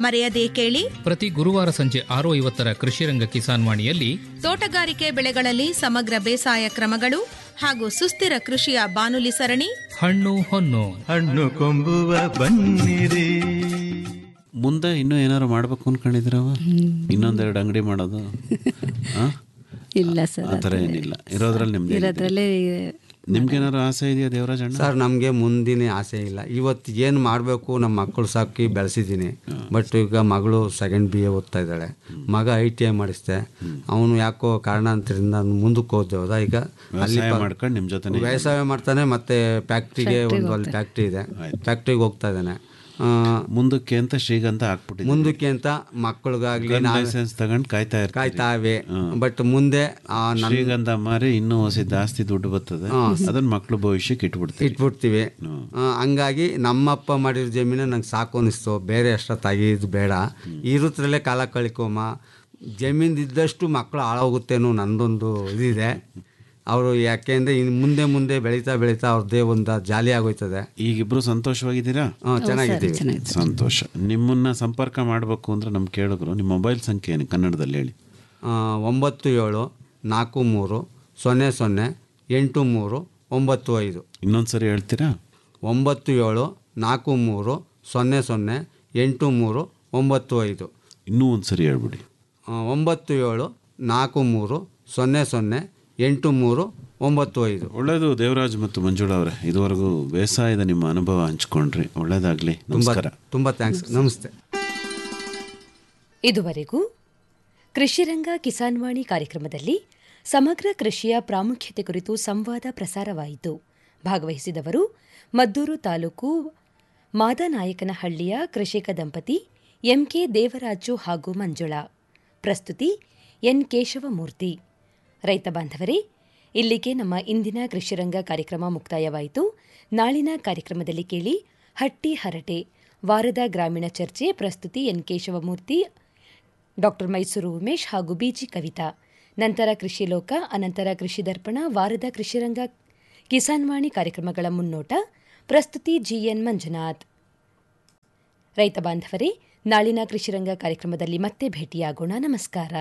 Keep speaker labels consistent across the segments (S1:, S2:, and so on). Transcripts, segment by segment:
S1: ಮರೆಯದೇ ಕೇಳಿ
S2: ಪ್ರತಿ ಗುರುವಾರ ಸಂಜೆ ಆರು ಐವತ್ತರ ಕೃಷಿರಂಗ ಕಿಸಾನ್ ವಾಣಿಯಲ್ಲಿ
S1: ತೋಟಗಾರಿಕೆ ಬೆಳೆಗಳಲ್ಲಿ ಸಮಗ್ರ ಬೇಸಾಯ ಕ್ರಮಗಳು ಹಾಗೂ ಸುಸ್ಥಿರ ಕೃಷಿಯ ಬಾನುಲಿ ಸರಣಿ
S2: ಹಣ್ಣು ಹೊನ್ನು
S3: ಹಣ್ಣು ಕೊಂಬುವ ಬನ್ನಿರಿ
S4: ಮುಂದೆ ಇನ್ನೂ ಏನಾರು ಮಾಡ್ಬೇಕು ಅನ್ಕೊಂಡಿದ್ದೀರವ ಇನ್ನೊಂದೆರಡು ಅಂಗಡಿ ಮಾಡೋದು ಆ?
S5: ಇಲ್ಲ ಸರ್
S4: ಆ ಥರ ಏನಿಲ್ಲ ಇರೋದ್ರಲ್ಲಿ ನಿಮ್ದು
S5: ಇರೋದ್ರಲ್ಲೇ
S4: ನಿಮ್ಗೇನಾರು ಆಸೆ ಇದೆಯಾ ದೇವರಾಜಣ್ಣ
S6: ಸರ್ ನಮಗೆ ಮುಂದಿನ ಆಸೆ ಇಲ್ಲ ಇವತ್ತು ಏನು ಮಾಡಬೇಕು ನಮ್ಮ ಮಕ್ಕಳು ಸಾಕಿ ಬೆಳೆಸಿದ್ದೀನಿ ಬಟ್ ಈಗ ಮಗಳು ಸೆಕೆಂಡ್ ಬಿ ಎ ಓದ್ತಾ ಇದ್ದಾಳೆ ಮಗ ಐ ಟಿ ಐ ಮಾಡಿಸ್ದೆ ಅವನು ಯಾಕೋ ಕಾರಣಾಂತರದಿಂದ ಮುಂದಕ್ಕೆ ಹೋದೆ ಹೋದ ಈಗ ಅಲ್ಲಿ
S4: ವ್ಯವಸಾಯ
S6: ಪ-
S4: ಮಾಡ್ಕೊಂಡು ನಿಮ್ಮ ಜೊತೆ
S6: ವ್ಯವಸಾಯ ಮಾಡ್ತಾನೆ ಮತ್ತೆ ಫ್ಯಾಕ್ಟ್ರಿಗೆ ಒಂದು ಅಲ್ಲಿ ಫ್ಯಾಕ್ಟ್ರಿ ಇದೆ ಫ್ಯಾಕ್ಟ್ರಿಗೆ ಹೋಗ್ತಾ ಇದ್ದಾನೆ ಆ,
S4: ಮುಂದಕ್ಕೆ ಅಂತ ಶ್ರೀಗಂಧ ಹಾಕ್ಬಿಟ್ಟಿದ್ದೆ
S6: ಮುಂದಕ್ಕೆ ಅಂತ ಮಕ್ಕಳಿಗಾಗ್ಲಿ ನಾವೇ
S4: ಲೈಸೆನ್ಸ್ ತಗೊಂಡು ಕಾಯ್ತಾ ಇರ್ತೀವಿ
S6: ಕಾಯ್ತಾವೆ ಬಟ್ ಮುಂದೆ ಆ, ನನ್ನ
S4: ಶ್ರೀಗಂಧ ಮಾರಿ ಇನ್ನೂ ಹೊಸ ಜಾಸ್ತಿ ದುಡ್ಡು ಬರ್ತದೆ ಅದನ್ನ ಮಕ್ಳು ಭವಿಷ್ಯಕ್ಕೆ ಇಟ್ಬಿಡ್ತೀವಿ
S6: ಇಟ್ಬಿಡ್ತೀವಿ ಆ, ಹಂಗಾಗಿ ನಮ್ಮಪ್ಪ ಮಾಡಿರೋ ಜಮೀನು ನಂಗೆ ಸಾಕು ಅನಿಸ್ತು ಬೇರೆ ಅಷ್ಟ ತೆಗಿಯೋದು ಬೇಡ ಇರುತ್ತರಲ್ಲೇ ಕಾಲ ಕಳಿಕೋಮ ಜಮೀನು ಇದ್ದಷ್ಟು ಮಕ್ಕಳು ಹಾಳಾಗುತ್ತೇನೋ ನಂದೊಂದು ಇದಿದೆ ಅವರು ಯಾಕೆಂದ್ರೆ ಇನ್ನು ಮುಂದೆ ಮುಂದೆ ಬೆಳೀತಾ ಬೆಳೀತಾ ಅವ್ರದ್ದೇ ಒಂದು ಜಾಲಿ ಆಗೋಯ್ತದೆ
S4: ಈಗಿಬ್ರು ಸಂತೋಷವಾಗಿದ್ದೀರಾ
S6: ಹಾಂ ಚೆನ್ನಾಗಿದ್ದೀವಿ
S4: ಸಂತೋಷ ನಿಮ್ಮನ್ನ ಸಂಪರ್ಕ ಮಾಡಬೇಕು ಅಂದ್ರೆ ನಮ್ ಕೇಳಿದ್ರು ನಿಮ್ಮ ಮೊಬೈಲ್ ಸಂಖ್ಯೆ ಏನು ಕನ್ನಡದಲ್ಲಿ ಹೇಳಿ
S6: ಆ, ಒಂಬತ್ತು ಏಳು ನಾಲ್ಕು ಮೂರು ಸೊನ್ನೆ ಸೊನ್ನೆ ಎಂಟು ಮೂರು ಒಂಬತ್ತು ಐದು
S4: ಇನ್ನೊಂದ್ಸರಿ ಹೇಳ್ತೀರಾ
S6: ಒಂಬತ್ತು ಏಳು ನಾಲ್ಕು ಮೂರು ಸೊನ್ನೆ ಸೊನ್ನೆ ಎಂಟು ಮೂರು ಒಂಬತ್ತು ಐದು
S4: ಇನ್ನೂ ಒಂದ್ಸರಿ ಹೇಳ್ಬಿಡಿ
S6: ಆ, ಒಂಬತ್ತು ಏಳು ನಾಲ್ಕು ಮೂರು ಸೊನ್ನೆ ಸೊನ್ನೆ ಎಂಟು ಮೂರು ಒಂಬತ್ತು ಐದು
S4: ಒಳ್ಳೇದು ದೇವರಾಜ್ ಮತ್ತು ಮಂಜುಳಾ ಅವರೇ ಇದುವರೆಗೂ ಬೇಸಾಯದ ನಿಮ್ಮ ಅನುಭವ ಹಂಚ್ಕೊಂಡ್ರಿ ಒಳ್ಳೇದಾಗ್ಲಿ
S6: ತುಂಬ
S4: ನಮಸ್ಕಾರ
S6: ತುಂಬ ಥ್ಯಾಂಕ್ಸ್ ನಮಸ್ತೆ
S7: ಇದುವರೆಗೂ ಕೃಷಿರಂಗ ಕಿಸಾನ್ವಾಣಿ ಕಾರ್ಯಕ್ರಮದಲ್ಲಿ ಸಮಗ್ರ ಕೃಷಿಯ ಪ್ರಾಮುಖ್ಯತೆ ಕುರಿತು ಸಂವಾದ ಪ್ರಸಾರವಾಯಿತು ಭಾಗವಹಿಸಿದವರು ಮದ್ದೂರು ತಾಲೂಕು ಮಾದನಾಯಕನಹಳ್ಳಿಯ ಕೃಷಿಕ ದಂಪತಿ ಎಂಕೆ ದೇವರಾಜು ಹಾಗೂ ಮಂಜುಳಾ ಪ್ರಸ್ತುತಿ ಎನ್ ಕೇಶವಮೂರ್ತಿ ರೈತ ಬಾಂಧವರೇ ಇಲ್ಲಿಗೆ ನಮ್ಮ ಇಂದಿನ ಕೃಷಿರಂಗ ಕಾರ್ಯಕ್ರಮ ಮುಕ್ತಾಯವಾಯಿತು ನಾಳಿನ ಕಾರ್ಯಕ್ರಮದಲ್ಲಿ ಕೇಳಿ ಹಟ್ಟಿ ಹರಟೆ ವಾರದ ಗ್ರಾಮೀಣ ಚರ್ಚೆ ಪ್ರಸ್ತುತಿ ಎನ್ ಕೇಶವಮೂರ್ತಿ ಡಾಕ್ಟರ್ ಮೈಸೂರು ಉಮೇಶ್ ಹಾಗೂ ಬಿಜಿ ಕವಿತಾ ನಂತರ ಕೃಷಿ ಲೋಕ ಅನಂತರ ಕೃಷಿ ದರ್ಪಣ ವಾರದ ಕೃಷಿರಂಗ ಕಿಸಾನ್ವಾಣಿ ಕಾರ್ಯಕ್ರಮಗಳ ಮುನ್ನೋಟ ಪ್ರಸ್ತುತಿ ಜಿಎನ್ ಮಂಜುನಾಥ್ ರೈತ ಬಾಂಧವರೇ ನಾಳಿನ ಕೃಷಿರಂಗ ಕಾರ್ಯಕ್ರಮದಲ್ಲಿ ಮತ್ತೆ ಭೇಟಿಯಾಗೋಣ ನಮಸ್ಕಾರ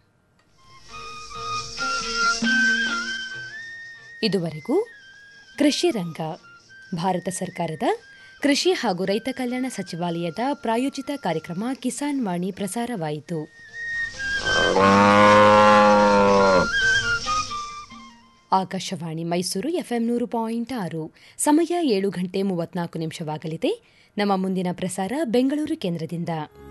S7: ಇದುವರೆಗೂ ಕೃಷಿ ರಂಗ ಭಾರತ ಸರ್ಕಾರದ ಕೃಷಿ ಹಾಗೂ ರೈತ ಕಲ್ಯಾಣ ಸಚಿವಾಲಯದ ಪ್ರಾಯೋಜಿತ ಕಾರ್ಯಕ್ರಮ ಕಿಸಾನ್ ವಾಣಿ ಪ್ರಸಾರವಾಯಿತು ಆಕಾಶವಾಣಿ ಮೈಸೂರು ಎಫ್ಎಂ ನೂರು ಪಾಯಿಂಟ್ ಆರು ಸಮಯ ಏಳು ಗಂಟೆ ಮೂವತ್ನಾಲ್ಕು ನಿಮಿಷವಾಗಲಿದೆ ನಮ್ಮ ಮುಂದಿನ ಪ್ರಸಾರ ಬೆಂಗಳೂರು ಕೇಂದ್ರದಿಂದ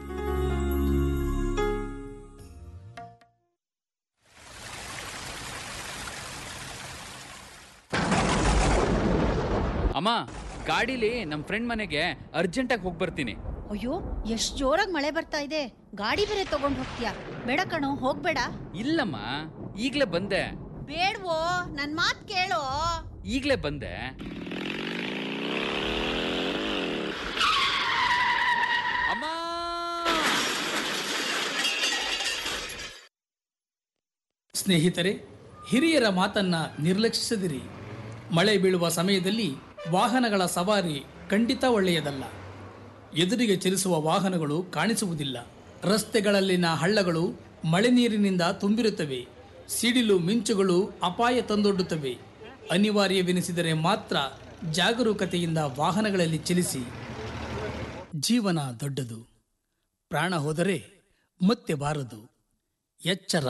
S8: ಅಮ್ಮ ಗಾಡೀಲಿ ನಮ್ಮ ಫ್ರೆಂಡ್ ಮನೆಗೆ ಅರ್ಜೆಂಟಾಗಿ ಹೋಗಿ ಬರ್ತೀನಿ
S9: ಅಯ್ಯೋ ಎಷ್ಟ್ ಜೋರಾಗಿ ಮಳೆ ಬರ್ತಾ ಇದೆ ಗಾಡಿ ಬೇರೆ ತಗೊಂಡ್ ಹೋಗ್ತೀಯಾ ಬೇಡ ಕಣೋ ಹೋಗ್ಬೇಡ
S8: ಇಲ್ಲಮ್ಮ ಈಗಲೇ ಬಂದೆ
S9: ಬೇಡ್ವೋ ನನ್ ಮಾತ್ ಕೇಳೋ
S8: ಈಗಲೇ ಬಂದೆ ಅಮ್ಮ
S10: ಸ್ನೇಹಿತರೆ ಹಿರಿಯರ ಮಾತನ್ನ ನಿರ್ಲಕ್ಷಿಸದಿರಿ ಮಳೆ ಬೀಳುವ ಸಮಯದಲ್ಲಿ ವಾಹನಗಳ ಸವಾರಿ ಖಂಡಿತ ಒಳ್ಳೆಯದಲ್ಲ ಎದುರಿಗೆ ಚಲಿಸುವ ವಾಹನಗಳು ಕಾಣಿಸುವುದಿಲ್ಲ ರಸ್ತೆಗಳಲ್ಲಿನ ಹಳ್ಳಗಳು ಮಳೆ ನೀರಿನಿಂದ ತುಂಬಿರುತ್ತವೆ ಸಿಡಿಲು ಮಿಂಚುಗಳು ಅಪಾಯ ತಂದೊಡ್ಡುತ್ತವೆ ಅನಿವಾರ್ಯವೆನಿಸಿದರೆ ಮಾತ್ರ ಜಾಗರೂಕತೆಯಿಂದ ವಾಹನಗಳಲ್ಲಿ ಚಲಿಸಿ ಜೀವನ ದೊಡ್ಡದು ಪ್ರಾಣ ಹೋದರೆ ಮತ್ತೆ ಬಾರದು ಎಚ್ಚರ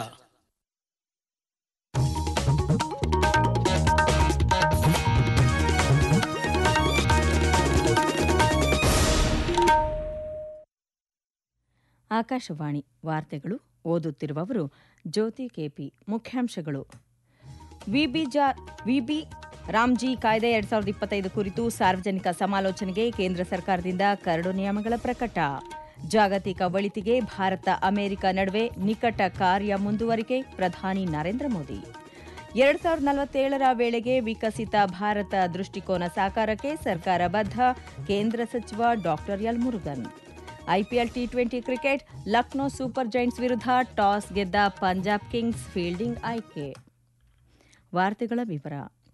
S11: ಆಕಾಶವಾಣಿ ವಾರ್ತೆಗಳು ಓದುತ್ತಿರುವವರು ಜ್ಯೋತಿ ಕೆಪಿ ಮುಖ್ಯಾಂಶಗಳು ವಿಬಿ ಜಾ ವಿಬಿ ರಾಮ್ಜಿ ಕಾಯ್ದೆ ಎರಡ್ ಸಾವಿರದ ಇಪ್ಪತ್ತೈದು ಕುರಿತು ಸಾರ್ವಜನಿಕ ಸಮಾಲೋಚನೆಗೆ ಕೇಂದ್ರ ಸರ್ಕಾರದಿಂದ ಕರಡು ನಿಯಮಗಳ ಪ್ರಕಟ ಜಾಗತಿಕ ಒಳಿತಿಗೆ ಭಾರತ ಅಮೆರಿಕ ನಡುವೆ ನಿಕಟ ಕಾರ್ಯ ಮುಂದುವರಿಕೆ ಪ್ರಧಾನಿ ನರೇಂದ್ರ ಮೋದಿ ಎರಡ್ ಸಾವಿರದ ನಲವತ್ತೇಳರ ವೇಳೆಗೆ ವಿಕಸಿತ ಭಾರತ ದೃಷ್ಟಿಕೋನ ಸಾಕಾರಕ್ಕೆ ಸರ್ಕಾರ ಬದ್ಧ ಕೇಂದ್ರ ಸಚಿವ doctor L Murugan IPL T twenty cricket Lucknow super giants ವಿರುದ್ಧ ಟಾಸ್ ಗೆದ್ದ ಪಂಜಾಬ್ ಕಿಂಗ್ಸ್ ಫೀಲ್ಡಿಂಗ್ ಆಯ್ಕೆ ವಾರ್ತೆಗಳ ವಿವರ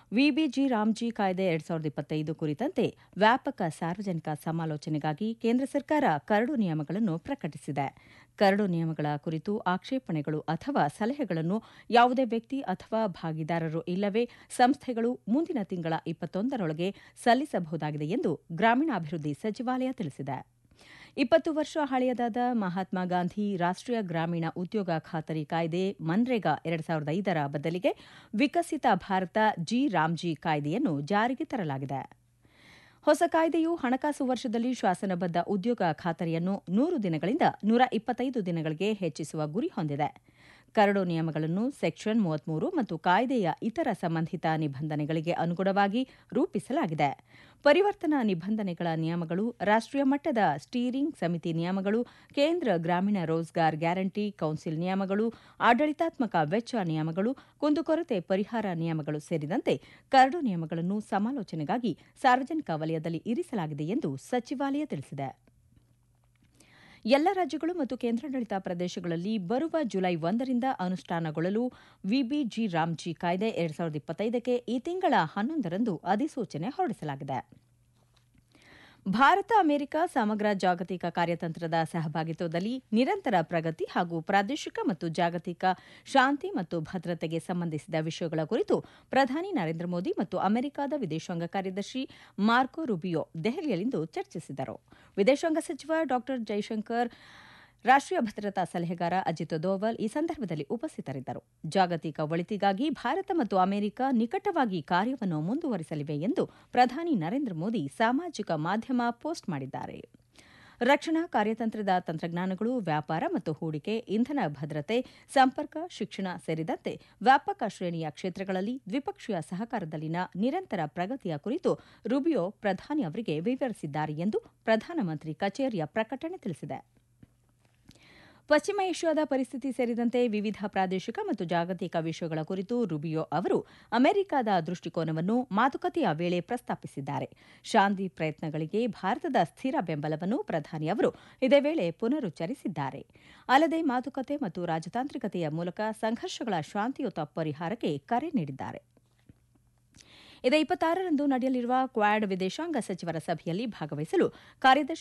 S11: ವಿಬಿಜಿ ರಾಮ್ಜಿ ಕಾಯ್ದೆ ಎರಡ್ ಸಾವಿರದ ಇಪ್ಪತ್ತೈದು ಕುರಿತಂತೆ ವ್ಯಾಪಕ ಸಾರ್ವಜನಿಕ ಸಮಾಲೋಚನೆಗಾಗಿ ಕೇಂದ್ರ ಸರ್ಕಾರ ಕರಡು ನಿಯಮಗಳನ್ನು ಪ್ರಕಟಿಸಿದೆ ಕರಡು ನಿಯಮಗಳ ಕುರಿತು ಆಕ್ಷೇಪಣೆಗಳು ಅಥವಾ ಸಲಹೆಗಳನ್ನು ಯಾವುದೇ ವ್ಯಕ್ತಿ ಅಥವಾ ಭಾಗಿದಾರರು ಇಲ್ಲವೇ ಸಂಸ್ಥೆಗಳು ಮುಂದಿನ ತಿಂಗಳ ಇಪ್ಪತ್ತೊಂದರೊಳಗೆ ಸಲ್ಲಿಸಬಹುದಾಗಿದೆ ಎಂದು ಗ್ರಾಮೀಣಾಭಿವೃದ್ಧಿ ಸಚಿವಾಲಯ ತಿಳಿಸಿದೆ ಇಪ್ಪತ್ತು ವರ್ಷ ಹಳೆಯದಾದ ಮಹಾತ್ಮ ಗಾಂಧಿ ರಾಷ್ಟ್ರೀಯ ಗ್ರಾಮೀಣ ಉದ್ಯೋಗ ಖಾತರಿ ಕಾಯ್ದೆ ಮನ್ರೇಗಾ ಎರಡ್ ಸಾವಿರದ ಐದರ ಬದಲಿಗೆ ವಿಕಸಿತ ಭಾರತ ಜಿ ರಾಮ್ಜಿ ಕಾಯ್ದೆಯನ್ನು ಜಾರಿಗೆ ತರಲಾಗಿದೆ ಹೊಸ ಕಾಯ್ದೆಯು ಹಣಕಾಸು ವರ್ಷದಲ್ಲಿ ಶಾಸನಬದ್ಧ ಉದ್ಯೋಗ ಖಾತರಿಯನ್ನು ನೂರು ದಿನಗಳಿಂದ ನೂರ ಇಪ್ಪತ್ತೈದು ದಿನಗಳಿಗೆ ಹೆಚ್ಚಿಸುವ ಗುರಿ ಹೊಂದಿದೆ ಕರಡು ನಿಯಮಗಳನ್ನು ಸೆಕ್ಷನ್ ಮೂವತ್ಮೂರು ಮತ್ತು ಕಾಯ್ದೆಯ ಇತರ ಸಂಬಂಧಿತ ನಿಬಂಧನೆಗಳಿಗೆ ಅನುಗುಣವಾಗಿ ರೂಪಿಸಲಾಗಿದೆ ಪರಿವರ್ತನಾ ನಿಬಂಧನೆಗಳ ನಿಯಮಗಳು ರಾಷ್ಟ್ರೀಯ ಮಟ್ಟದ ಸ್ಟೀರಿಂಗ್ ಸಮಿತಿ ನಿಯಮಗಳು ಕೇಂದ್ರ ಗ್ರಾಮೀಣ ರೋಜ್ಗಾರ್ ಗ್ಯಾರಂಟಿ ಕೌನ್ಸಿಲ್ ನಿಯಮಗಳು ಆಡಳಿತಾತ್ಮಕ ವೆಚ್ಚ ನಿಯಮಗಳು ಕುಂದುಕೊರತೆ ಪರಿಹಾರ ನಿಯಮಗಳು ಸೇರಿದಂತೆ ಕರಡು ನಿಯಮಗಳನ್ನು ಸಮಾಲೋಚನೆಗಾಗಿ ಸಾರ್ವಜನಿಕ ವಲಯದಲ್ಲಿ ಇರಿಸಲಾಗಿದೆ ಎಂದು ಸಚಿವಾಲಯ ತಿಳಿಸಿದೆ ಎಲ್ಲ ರಾಜ್ಯಗಳು ಮತ್ತು ಕೇಂದ್ರಾಡಳಿತ ಪ್ರದೇಶಗಳಲ್ಲಿ ಬರುವ ಜುಲೈ ಒಂದರಿಂದ ಅನುಷ್ಠಾನಗೊಳ್ಳಲು ವಿಬಿಜಿ ರಾಮ್ಜಿ ಕಾಯ್ದೆ ಎರಡ್ ಸಾವಿರದ ಇಪ್ಪತ್ತೈದಕ್ಕೆ ಈ ತಿಂಗಳ ಹನ್ನೊಂದರಂದು ಅಧಿಸೂಚನೆ ಹೊರಡಿಸಲಾಗಿದೆ ಭಾರತ ಅಮೆರಿಕ ಸಮಗ್ರ ಜಾಗತಿಕ ಕಾರ್ಯತಂತ್ರದ ಸಹಭಾಗಿತ್ವದಲ್ಲಿ ನಿರಂತರ ಪ್ರಗತಿ ಹಾಗೂ ಪ್ರಾದೇಶಿಕ ಮತ್ತು ಜಾಗತಿಕ ಶಾಂತಿ ಮತ್ತು ಭದ್ರತೆಗೆ ಸಂಬಂಧಿಸಿದ ವಿಷಯಗಳ ಕುರಿತು ಪ್ರಧಾನಿ ನರೇಂದ್ರ ಮೋದಿ ಮತ್ತು ಅಮೆರಿಕದ ವಿದೇಶಾಂಗ ಕಾರ್ಯದರ್ಶಿ ಮಾರ್ಕೊ ರುಬಿಯೋ ದೆಹಲಿಯಲ್ಲಿಂದು ಚರ್ಚಿಸಿದರು ವಿದೇಶಾಂಗ ಸಚಿವ ಡಾ ಜೈಶಂಕರ್ ರಾಷ್ಟ್ರೀಯ ಭದ್ರತಾ ಸಲಹೆಗಾರ ಅಜಿತ್ ದೋವಲ್ ಈ ಸಂದರ್ಭದಲ್ಲಿ ಉಪಸ್ಥಿತರಿದ್ದರು ಜಾಗತಿಕ ಒಳಿತಿಗಾಗಿ ಭಾರತ ಮತ್ತು ಅಮೆರಿಕ ನಿಕಟವಾಗಿ ಕಾರ್ಯವನ್ನು ಮುಂದುವರಿಸಲಿವೆ ಎಂದು ಪ್ರಧಾನಿ ನರೇಂದ್ರ ಮೋದಿ ಸಾಮಾಜಿಕ ಮಾಧ್ಯಮ ಪೋಸ್ಟ್ ಮಾಡಿದ್ದಾರೆ ರಕ್ಷಣಾ ಕಾರ್ಯತಂತ್ರದ ತಂತ್ರಜ್ಞಾನಗಳು ವ್ಯಾಪಾರ ಮತ್ತು ಹೂಡಿಕೆ ಇಂಧನ ಭದ್ರತೆ ಸಂಪರ್ಕ ಶಿಕ್ಷಣ ಸೇರಿದಂತೆ ವ್ಯಾಪಕ ಶ್ರೇಣಿಯ ಕ್ಷೇತ್ರಗಳಲ್ಲಿ ದ್ವಿಪಕ್ಷೀಯ ಸಹಕಾರದಲ್ಲಿನ ನಿರಂತರ ಪ್ರಗತಿಯ ಕುರಿತು ರುಬಿಯೋ ಪ್ರಧಾನಿ ಅವರಿಗೆ ವಿವರಿಸಿದ್ದಾರೆ ಎಂದು ಪ್ರಧಾನಮಂತ್ರಿ ಕಚೇರಿಯ ಪ್ರಕಟಣೆ ತಿಳಿಸಿದೆ ಪಶ್ಚಿಮ ಏಷ್ಯಾದ ಪರಿಸ್ಥಿತಿ ಸೇರಿದಂತೆ ವಿವಿಧ ಪ್ರಾದೇಶಿಕ ಮತ್ತು ಜಾಗತಿಕ ವಿಷಯಗಳ ಕುರಿತು ರುಬಿಯೋ ಅವರು ಅಮೆರಿಕದ ದೃಷ್ಟಿಕೋನವನ್ನು ಮಾತುಕತೆಯ ವೇಳೆ ಪ್ರಸ್ತಾಪಿಸಿದ್ದಾರೆ ಶಾಂತಿ ಪ್ರಯತ್ನಗಳಿಗೆ ಭಾರತದ ಸ್ಥಿರ ಬೆಂಬಲವನ್ನು ಪ್ರಧಾನಿ ಅವರು ಇದೇ ವೇಳೆ ಪುನರುಚ್ಚರಿಸಿದ್ದಾರೆ ಅಲ್ಲದೆ ಮಾತುಕತೆ ಮತ್ತು ರಾಜತಾಂತ್ರಿಕತೆಯ ಮೂಲಕ ಸಂಘರ್ಷಗಳ ಶಾಂತಿಯುತ ಪರಿಹಾರಕ್ಕೆ ಕರೆ ನೀಡಿದ್ದಾರೆ ಇದೇ ಇಪ್ಪತ್ತಾರರಂದು ನಡೆಯಲಿರುವ ಕ್ವಾಡ್ ವಿದೇಶಾಂಗ ಸಚಿವರ ಸಭೆಯಲ್ಲಿ ಭಾಗವಹಿಸಲು ಕಾರ್ಯದರ್ಶಿ